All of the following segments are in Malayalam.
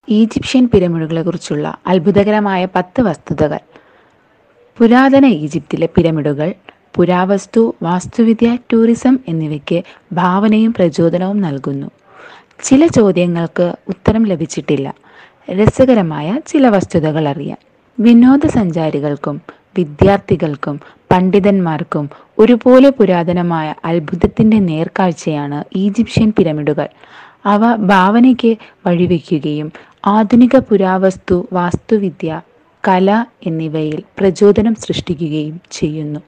ഈജിപ്ഷ്യൻ പിരമിഡുകളെക്കുറിച്ചുള്ള അത്ഭുതകരമായ പത്ത് വസ്തുതകൾ പുരാതന ഈജിപ്തിലെ പിരമിഡുകൾ പുരാവസ്തു വാസ്തുവിദ്യ ടൂറിസം എന്നിവയ്ക്ക് ഭാവനയും പ്രചോദനവും നൽകുന്നു ചില ചോദ്യങ്ങൾക്ക് ഉത്തരം ലഭിച്ചിട്ടില്ല രസകരമായ ചില വസ്തുതകൾ അറിയാം വിനോദസഞ്ചാരികൾക്കും വിദ്യാർത്ഥികൾക്കും പണ്ഡിതന്മാർക്കും ഒരുപോലെ പുരാതനമായ അത്ഭുതത്തിന്റെ നേർക്കാഴ്ചയാണ് ഈജിപ്ഷ്യൻ പിരമിഡുകൾ അവ ഭാവനയ്ക്ക് വഴിവെക്കുകയും ആധുനിക പുരാവസ്തു വാസ്തുവിദ്യ കല എന്നിവയിൽ പ്രചോദനം സൃഷ്ടിക്കുകയും ചെയ്യുന്നു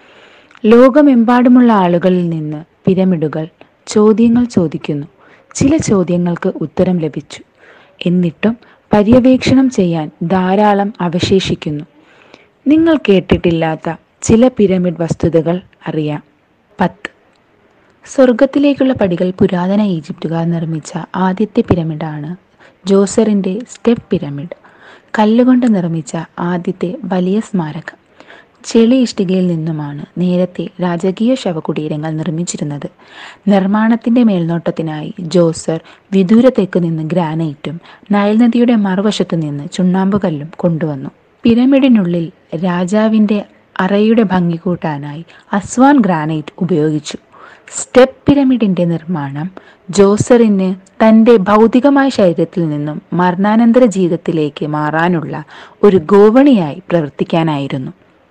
ലോകമെമ്പാടുമുള്ള ആളുകളിൽ നിന്ന് പിരമിഡുകൾ ചോദ്യങ്ങൾ ചോദിക്കുന്നു ചില ചോദ്യങ്ങൾക്ക് ഉത്തരം ലഭിച്ചു എന്നിട്ടും പര്യവേക്ഷണം ചെയ്യാൻ ധാരാളം അവശേഷിക്കുന്നു നിങ്ങൾ കേട്ടിട്ടില്ലാത്ത ചില പിരമിഡ് വസ്തുതകൾ അറിയാം പത്ത് സ്വർഗത്തിലേക്കുള്ള പടികൾ പുരാതന ഈജിപ്തുകാർ നിർമ്മിച്ച ആദ്യത്തെ പിരമിഡാണ് ജോസറിൻ്റെ സ്റ്റെപ്പ് പിരമിഡ് കല്ലുകൊണ്ട് നിർമ്മിച്ച ആദ്യത്തെ വലിയ സ്മാരകം ചെളി ഇഷ്ടികയിൽ നിന്നുമാണ് നേരത്തെ രാജകീയ ശവകുടീരങ്ങൾ നിർമ്മിച്ചിരുന്നത് നിർമ്മാണത്തിന്റെ മേൽനോട്ടത്തിനായി ജോസർ വിദൂരത്തേക്ക് നിന്ന് ഗ്രാനൈറ്റും നൈൽ നദിയുടെ മറുവശത്തു നിന്ന് ചുണ്ണാമ്പുകല്ലും കൊണ്ടുവന്നു പിരമിഡിനുള്ളിൽ രാജാവിന്റെ അറയുടെ ഭംഗി കൂട്ടാനായി അസ്വാൻ ഗ്രാനൈറ്റ് ഉപയോഗിച്ചു സ്റ്റെപ്പ് പിരമിഡിന്റെ നിർമ്മാണം ജോസറിന് തന്റെ ഭൗതികമായ ശരീരത്തിൽ നിന്നും മരണാനന്തര ജീവിതത്തിലേക്ക് മാറാനുള്ള ഒരു ഗോവണിയായി പ്രവർത്തിക്കാനായിരുന്നു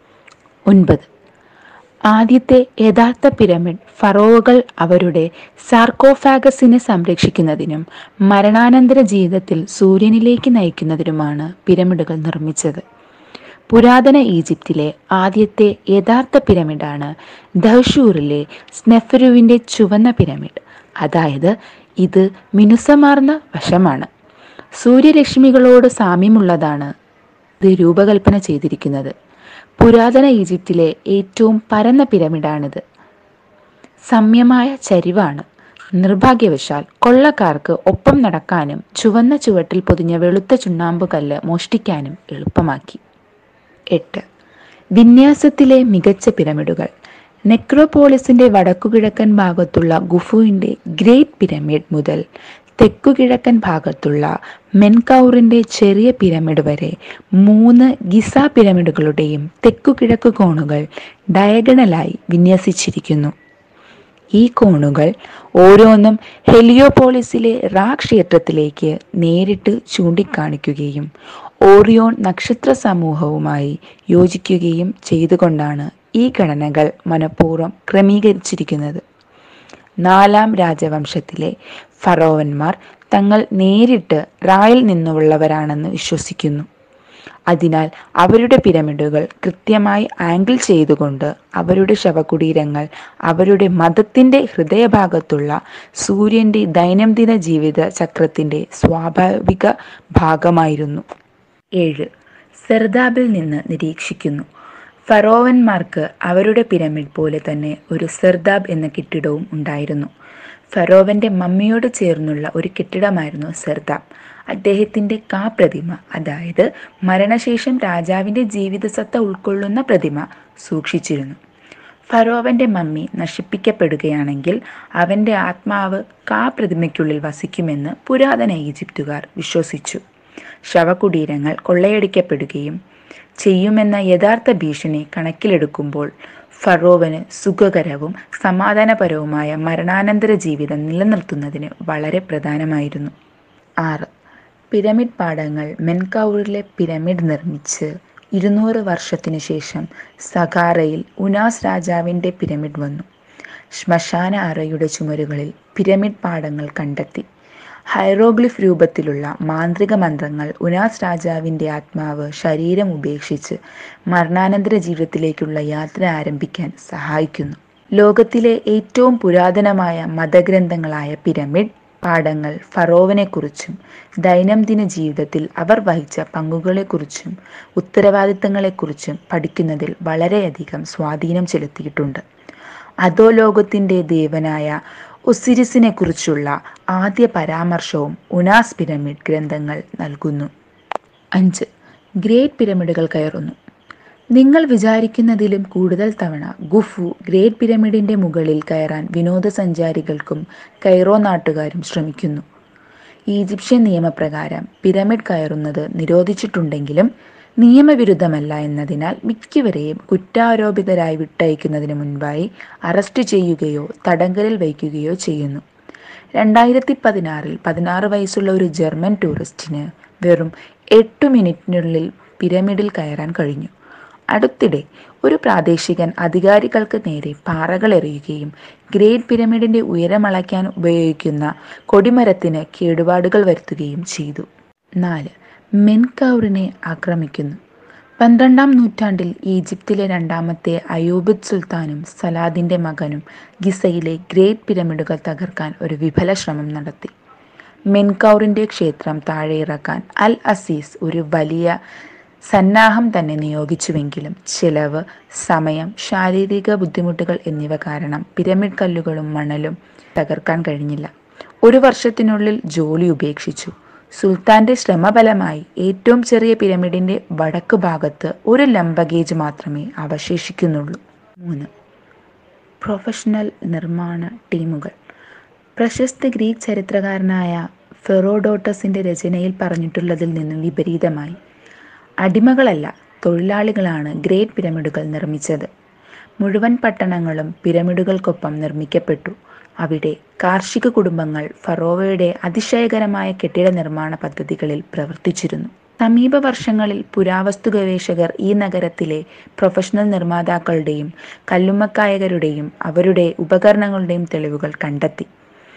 ഒൻപത് ആദ്യത്തെ യഥാർത്ഥ പിരമിഡ് ഫറോവകൾ അവരുടെ സാർക്കോഫാഗസിനെ സംരക്ഷിക്കുന്നതിനും മരണാനന്തര ജീവിതത്തിൽ സൂര്യനിലേക്ക് നയിക്കുന്നതിനുമാണ് പിരമിഡുകൾ നിർമ്മിച്ചത് പുരാതന ഈജിപ്തിലെ ആദ്യത്തെ യഥാർത്ഥ പിരമിഡാണ് ദഹ്ഷൂറിലെ സ്നെഫറുവിൻ്റെ ചുവന്ന പിരമിഡ് അതായത് ഇത് മിനുസമാർന്ന വശമാണ് സൂര്യരശ്മികളോട് സാമ്യമുള്ളതാണ് ഇത് രൂപകൽപ്പന ചെയ്തിരിക്കുന്നത് പുരാതന ഈജിപ്തിലെ ഏറ്റവും പരന്ന പിരമിഡാണിത് സമ്യമായ ചരിവാണ് നിർഭാഗ്യവശാൽ കൊള്ളക്കാർക്ക് ഒപ്പം നടക്കാനും ചുവന്ന ചുവട്ടിൽ പൊതിഞ്ഞ വെളുത്ത ചുണ്ണാമ്പുകല്ല് മോഷ്ടിക്കാനും എളുപ്പമാക്കി എട്ട് വിന്യാസത്തിലെ മികച്ച പിരമിഡുകൾ നെക്രോപോളിസിന്റെ വടക്കുകിഴക്കൻ ഭാഗത്തുള്ള ഗുഫുവിന്റെ ഗ്രേറ്റ് പിരമിഡ് മുതൽ തെക്കുകിഴക്കൻ ഭാഗത്തുള്ള മെൻകൗറിന്റെ ചെറിയ പിരമിഡ് വരെ മൂന്ന് ഗിസ പിരമിഡുകളുടെയും തെക്കുകിഴക്ക് കോണുകൾ ഡയഗണലായി വിന്യസിച്ചിരിക്കുന്നു ഈ കോണുകൾ ഓരോന്നും ഹെലിയോപോളിസിലെ റാ ക്ഷേത്രത്തിലേക്ക് നേരിട്ട് ചൂണ്ടിക്കാണിക്കുകയും ഓറിയോൺ നക്ഷത്ര സമൂഹവുമായി യോജിക്കുകയും ചെയ്തുകൊണ്ടാണ് ഈ ഘടനകൾ മനഃപൂർവ്വം ക്രമീകരിച്ചിരിക്കുന്നത് നാലാം രാജവംശത്തിലെ ഫറോവന്മാർ തങ്ങൾ നേരിട്ട് റായിൽ നിന്നുള്ളവരാണെന്ന് വിശ്വസിക്കുന്നു അതിനാൽ അവരുടെ പിരമിഡുകൾ കൃത്യമായി ആംഗിൾ ചെയ്തുകൊണ്ട് അവരുടെ ശവകുടീരങ്ങൾ അവരുടെ മതത്തിന്റെ ഹൃദയഭാഗത്തുള്ള സൂര്യന്റെ ദൈനംദിന ജീവിത ചക്രത്തിന്റെ സ്വാഭാവിക ഭാഗമായിരുന്നു ഏഴ് സെർദാബിൽ നിന്ന് നിരീക്ഷിക്കുന്നു ഫറോവന്മാർക്ക് അവരുടെ പിരമിഡ് പോലെ തന്നെ ഒരു സെർദാബ് എന്ന കെട്ടിടവും ഉണ്ടായിരുന്നു ഫറോവന്റെ മമ്മിയോട് ചേർന്നുള്ള ഒരു കെട്ടിടമായിരുന്നു സെർദാബ് അദ്ദേഹത്തിന്റെ കാ പ്രതിമ അതായത് മരണശേഷം രാജാവിന്റെ ജീവിതസത്ത ഉൾക്കൊള്ളുന്ന പ്രതിമ സൂക്ഷിച്ചിരുന്നു ഫറോവന്റെ മമ്മി നശിപ്പിക്കപ്പെടുകയാണെങ്കിൽ അവന്റെ ആത്മാവ് കാ പ്രതിമയ്ക്കുള്ളിൽ വസിക്കുമെന്ന് പുരാതന ഈജിപ്തുകാർ വിശ്വസിച്ചു ശവകുടീരങ്ങൾ കൊള്ളയടിക്കപ്പെടുകയും ചെയ്യുമെന്ന യഥാർത്ഥ ഭീഷണി കണക്കിലെടുക്കുമ്പോൾ ഫറോവന് സുഖകരവും സമാധാനപരവുമായ മരണാനന്തര ജീവിതം നിലനിർത്തുന്നതിന് വളരെ പ്രധാനമായിരുന്നു ആറ് പിരമിഡ് പാടങ്ങൾ മെൻകൗറിലെ പിരമിഡ് നിർമ്മിച്ച് ഇരുന്നൂറ് വർഷത്തിനു ശേഷം സഖാറയിൽ ഉനാസ് രാജാവിൻ്റെ പിരമിഡ് വന്നു ശ്മശാന അറയുടെ ചുമരുകളിൽ പിരമിഡ് പാടങ്ങൾ കണ്ടെത്തി ഹൈറോഗ്ലിഫ് രൂപത്തിലുള്ള മാന്ത്രിക മന്ത്രങ്ങൾ ഉനാസ് രാജാവിൻ്റെ ആത്മാവ് ശരീരം ഉപേക്ഷിച്ച് മരണാനന്തര ജീവിതത്തിലേക്കുള്ള യാത്ര ആരംഭിക്കാൻ സഹായിക്കുന്നു ലോകത്തിലെ ഏറ്റവും പുരാതനമായ മതഗ്രന്ഥങ്ങളായ പിരമിഡ് പാഠങ്ങൾ ഫറോവനെക്കുറിച്ചും ദൈനംദിന ജീവിതത്തിൽ അവർ വഹിച്ച പങ്കുകളെക്കുറിച്ചും ഉത്തരവാദിത്തങ്ങളെക്കുറിച്ചും പഠിക്കുന്നതിൽ വളരെയധികം സ്വാധീനം ചെലുത്തിയിട്ടുണ്ട് അധോലോകത്തിൻ്റെ ദേവനായ ഒസിരിസിനെ കുറിച്ചുള്ള ആദ്യ പരാമർശവും ഉനാസ് പിരമിഡ് ഗ്രന്ഥങ്ങൾ നൽകുന്നു അഞ്ച് ഗ്രേറ്റ് പിരമിഡുകൾ കയറുന്നു നിങ്ങൾ വിചാരിക്കുന്നതിലും കൂടുതൽ തവണ ഗുഫു ഗ്രേറ്റ് പിരമിഡിന്റെ മുകളിൽ കയറാൻ വിനോദസഞ്ചാരികൾക്കും കൈറോ നാട്ടുകാരും ശ്രമിക്കുന്നു ഈജിപ്ഷ്യൻ നിയമപ്രകാരം പിരമിഡ് കയറുന്നത് നിരോധിച്ചിട്ടുണ്ടെങ്കിലും നിയമവിരുദ്ധമല്ല എന്നതിനാൽ മിക്കവരെയും കുറ്റാരോപിതരായി വിട്ടയക്കുന്നതിന് മുൻപായി അറസ്റ്റ് ചെയ്യുകയോ തടങ്കലിൽ വയ്ക്കുകയോ ചെയ്യുന്നു രണ്ടായിരത്തി പതിനാറിൽ പതിനാറ് വയസ്സുള്ള ഒരു ജർമ്മൻ ടൂറിസ്റ്റിന് വെറും എട്ട് മിനിറ്റിനുള്ളിൽ പിരമിഡിൽ കയറാൻ കഴിഞ്ഞു അടുത്തിടെ ഒരു പ്രാദേശികൻ അധികാരികൾക്ക് നേരെ പാറകൾ എറിയുകയും ഗ്രേറ്റ് പിരമിഡിന്റെ ഉയരമളയ്ക്കാൻ ഉപയോഗിക്കുന്ന കൊടിമരത്തിന് കേടുപാടുകൾ വരുത്തുകയും ചെയ്തു നാല് മെൻകൗറിനെ ആക്രമിക്കുന്നു പന്ത്രണ്ടാം നൂറ്റാണ്ടിൽ ഈജിപ്തിലെ രണ്ടാമത്തെ അയൂബിദ് സുൽത്താനും സലാദിന്റെ മകനും ഗിസയിലെ ഗ്രേറ്റ് പിരമിഡുകൾ തകർക്കാൻ ഒരു വിഫല ശ്രമം നടത്തി മെൻകൗറിന്റെ ക്ഷേത്രം താഴെയിറക്കാൻ അൽ അസീസ് ഒരു വലിയ സന്നാഹം തന്നെ നിയോഗിച്ചുവെങ്കിലും ചിലവ് സമയം ശാരീരിക ബുദ്ധിമുട്ടുകൾ എന്നിവ കാരണം പിരമിഡ് കല്ലുകളും മണലും തകർക്കാൻ കഴിഞ്ഞില്ല ഒരു വർഷത്തിനുള്ളിൽ ജോലി ഉപേക്ഷിച്ചു സുൽത്താന്റെ ശ്രമഫലമായി ഏറ്റവും ചെറിയ പിരമിഡിന്റെ വടക്ക് ഭാഗത്ത് ഒരു ലംബഗേജ് മാത്രമേ അവശേഷിക്കുന്നുള്ളൂ മൂന്ന് പ്രൊഫഷണൽ നിർമ്മാണ ടീമുകൾ പ്രശസ്ത ഗ്രീക്ക് ചരിത്രകാരനായ ഫെറോഡോട്ടസിന്റെ രചനയിൽ പറഞ്ഞിട്ടുള്ളതിൽ നിന്നും വിപരീതമായി അടിമകളല്ല തൊഴിലാളികളാണ് ഗ്രേറ്റ് പിരമിഡുകൾ നിർമ്മിച്ചത് മുഴുവൻ പട്ടണങ്ങളും പിരമിഡുകൾക്കൊപ്പം നിർമ്മിക്കപ്പെട്ടു അവിടെ കാർഷിക കുടുംബങ്ങൾ ഫറോവയുടെ അതിശയകരമായ കെട്ടിട നിർമ്മാണ പദ്ധതികളിൽ പ്രവർത്തിച്ചിരുന്നു സമീപ വർഷങ്ങളിൽ പുരാവസ്തു ഗവേഷകർ ഈ നഗരത്തിലെ പ്രൊഫഷണൽ നിർമ്മാതാക്കളുടെയും കല്ലുമ്മക്കായകരുടെയും അവരുടെ ഉപകരണങ്ങളുടെയും തെളിവുകൾ കണ്ടെത്തി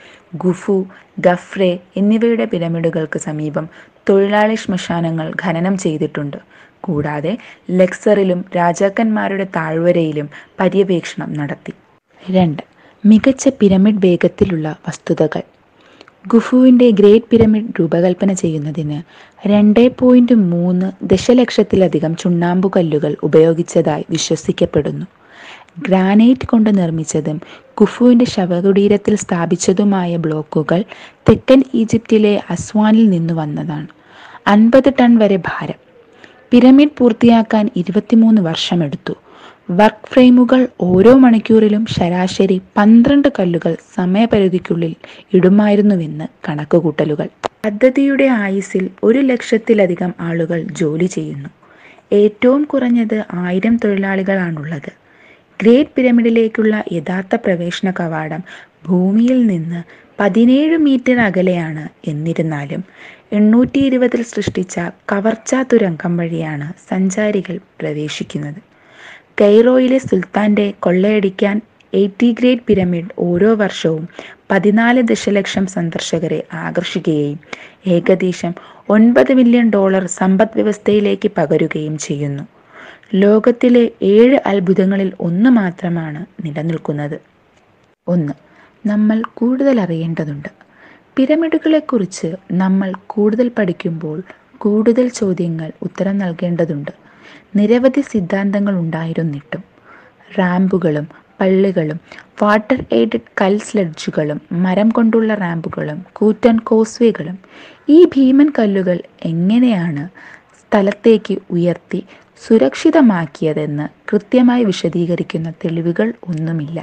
ഗുഫു ഗഫ്രെ എന്നിവയുടെ പിരമിഡുകൾക്ക് സമീപം തൊഴിലാളി ശ്മശാനങ്ങൾ ഖനനം ചെയ്തിട്ടുണ്ട് കൂടാതെ ലെക്സറിലും രാജാക്കന്മാരുടെ താഴ്വരയിലും പര്യവേക്ഷണം നടത്തി രണ്ട് മികച്ച പിരമിഡ് വേഗത്തിലുള്ള വസ്തുതകൾ ഗുഫുവിൻ്റെ ഗ്രേറ്റ് പിരമിഡ് രൂപകൽപ്പന ചെയ്യുന്നതിന് രണ്ട് പോയിന്റ് മൂന്ന് ദശലക്ഷത്തിലധികം ചുണ്ണാമ്പുകല്ലുകൾ ഉപയോഗിച്ചതായി വിശ്വസിക്കപ്പെടുന്നു ഗ്രാനൈറ്റ് കൊണ്ട് നിർമ്മിച്ചതും കുഫുവിൻ്റെ ശവകുടീരത്തിൽ സ്ഥാപിച്ചതുമായ ബ്ലോക്കുകൾ തെക്കൻ ഈജിപ്തിലെ അസ്വാനിൽ നിന്നു വന്നതാണ് അൻപത് ടൺ വരെ ഭാരം പിരമിഡ് പൂർത്തിയാക്കാൻ ഇരുപത്തിമൂന്ന് വർഷമെടുത്തു വർക്ക് ഫ്രെയിമുകൾ ഓരോ മണിക്കൂറിലും ശരാശരി പന്ത്രണ്ട് കല്ലുകൾ സമയപരിധിക്കുള്ളിൽ ഇടുമായിരുന്നുവെന്ന് കണക്കുകൂട്ടലുകൾ പദ്ധതിയുടെ ആയുസിൽ ഒരു ലക്ഷത്തിലധികം ആളുകൾ ജോലി ചെയ്യുന്നു ഏറ്റവും കുറഞ്ഞത് ആയിരം തൊഴിലാളികളാണുള്ളത് ഗ്രേറ്റ് പിരമിഡിലേക്കുള്ള യഥാർത്ഥ പ്രവേശന കവാടം ഭൂമിയിൽ നിന്ന് പതിനേഴ് മീറ്റർ അകലെയാണ് എന്നിരുന്നാലും എണ്ണൂറ്റി ഇരുപതിൽ സൃഷ്ടിച്ച കവർച്ചാ തുരങ്കം വഴിയാണ് സഞ്ചാരികൾ പ്രവേശിക്കുന്നത് കൈറോയിലെ സുൽത്താന്റെ കൊള്ളയടിക്കാൻ എയ്റ്റി ഗ്രേറ്റ് പിരമിഡ് ഓരോ വർഷവും പതിനാല് ദശലക്ഷം സന്ദർശകരെ ആകർഷിക്കുകയും ഏകദേശം ഒൻപത് മില്യൺ ഡോളർ സമ്പദ് വ്യവസ്ഥയിലേക്ക് പകരുകയും ചെയ്യുന്നു ലോകത്തിലെ ഏഴ് അത്ഭുതങ്ങളിൽ ഒന്ന് മാത്രമാണ് നിലനിൽക്കുന്നത് ഒന്ന് നമ്മൾ കൂടുതൽ അറിയേണ്ടതുണ്ട് പിരമിഡുകളെക്കുറിച്ച് നമ്മൾ കൂടുതൽ പഠിക്കുമ്പോൾ കൂടുതൽ ചോദ്യങ്ങൾ ഉത്തരം നൽകേണ്ടതുണ്ട് നിരവധി സിദ്ധാന്തങ്ങൾ ഉണ്ടായിരുന്നിട്ടും റാമ്പുകളും പള്ളികളും വാട്ടർ എയ്ഡഡ് കൽ സ്ലെഡ്ജുകളും മരം കൊണ്ടുള്ള റാമ്പുകളും കൂറ്റൻ കോസ്വേകളും ഈ ഭീമൻ കല്ലുകൾ എങ്ങനെയാണ് സ്ഥലത്തേക്ക് ഉയർത്തി സുരക്ഷിതമാക്കിയതെന്ന് കൃത്യമായി വിശദീകരിക്കുന്ന തെളിവുകൾ ഒന്നുമില്ല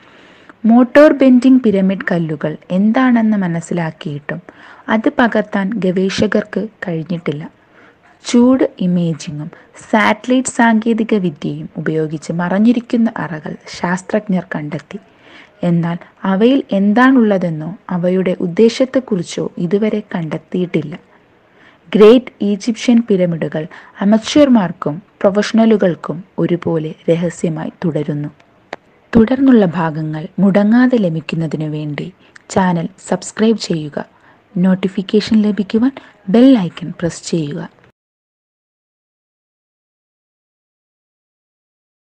മോട്ടോർ ബെൻഡിംഗ് പിരമിഡ് കല്ലുകൾ എന്താണെന്ന് മനസ്സിലാക്കിയിട്ടും അത് പകർത്താൻ ഗവേഷകർക്ക് കഴിഞ്ഞിട്ടില്ല ചൂട് ഇമേജിങ്ങും സാറ്റലൈറ്റ് സാങ്കേതിക വിദ്യയും ഉപയോഗിച്ച് മറഞ്ഞിരിക്കുന്ന അറകൾ ശാസ്ത്രജ്ഞർ കണ്ടെത്തി എന്നാൽ അവയിൽ എന്താണുള്ളതെന്നോ അവയുടെ ഉദ്ദേശത്തെക്കുറിച്ചോ ഇതുവരെ കണ്ടെത്തിയിട്ടില്ല ഗ്രേറ്റ് ഈജിപ്ഷ്യൻ പിരമിഡുകൾ അമച്വർമാർക്കും പ്രൊഫഷണലുകൾക്കും ഒരുപോലെ രഹസ്യമായി തുടരുന്നു തുടർന്നുള്ള ഭാഗങ്ങൾ മുടങ്ങാതെ ലഭിക്കുന്നതിനു വേണ്ടി ചാനൽ സബ്സ്ക്രൈബ് ചെയ്യുക നോട്ടിഫിക്കേഷൻ ലഭിക്കുവാൻ ബെൽ ഐക്കൺ പ്രസ് ചെയ്യുക